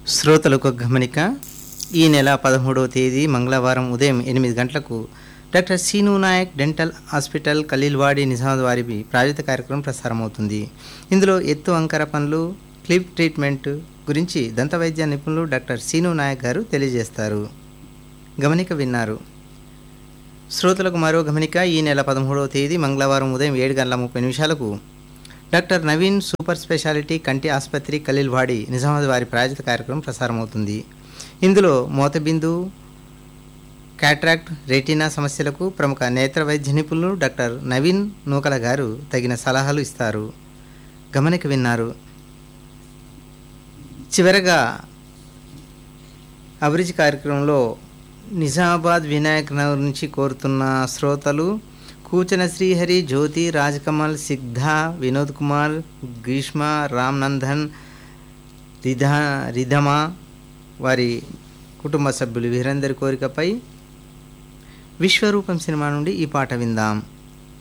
శ్రోతలకు గమనిక ఈ నెల పదమూడవ తేదీ మంగళవారం ఉదయం ఎనిమిది గంటలకు doctor Seenu Nayak dental hospital Khaleelwadi Nizamabad వారి ప్రాయోజిత కార్యక్రమం ప్రసారమవుతుంది ఇందులో ఎత్తు అంకర పనులు క్లిప్ ట్రీట్మెంట్ గురించి దంత వైద్య నిపుణులు డాక్టర్ సీను నాయక్ గారు తెలియజేస్తారు గమనిక విన్నారు శ్రోతలకు మరో గమనిక ఈ నెల పదమూడవ తేదీ మంగళవారం ఉదయం ఏడు గంటల ముప్పై నిమిషాలకు డాక్టర్ నవీన్ సూపర్ స్పెషాలిటీ కంటి ఆసుపత్రి ఖలీల్వాడి నిజామాబాద్ వారి ప్రాయోజిత కార్యక్రమం ప్రసారమవుతుంది ఇందులో మోతబిందు క్యాట్రాక్ట్ రెటీనా సమస్యలకు ప్రముఖ నేత్ర వైద్య నిపుణులు డాక్టర్ నవీన్ నూకల గారు తగిన సలహాలు ఇస్తారు గమనిక విన్నారు చివరగా అభిరుచి కార్యక్రమంలో నిజామాబాద్ వినాయక్ నగర్ నుంచి కోరుతున్న శ్రోతలు కూచన శ్రీహరి జ్యోతి రాజకమల్ సిగ్ధ వినోద్ కుమార్ గ్రీష్మ రామ్ నందన్ రిధా రిధమా వారి కుటుంబ సభ్యులు వీరందరి కోరికపై విశ్వరూపం సినిమా నుండి ఈ పాట విందాం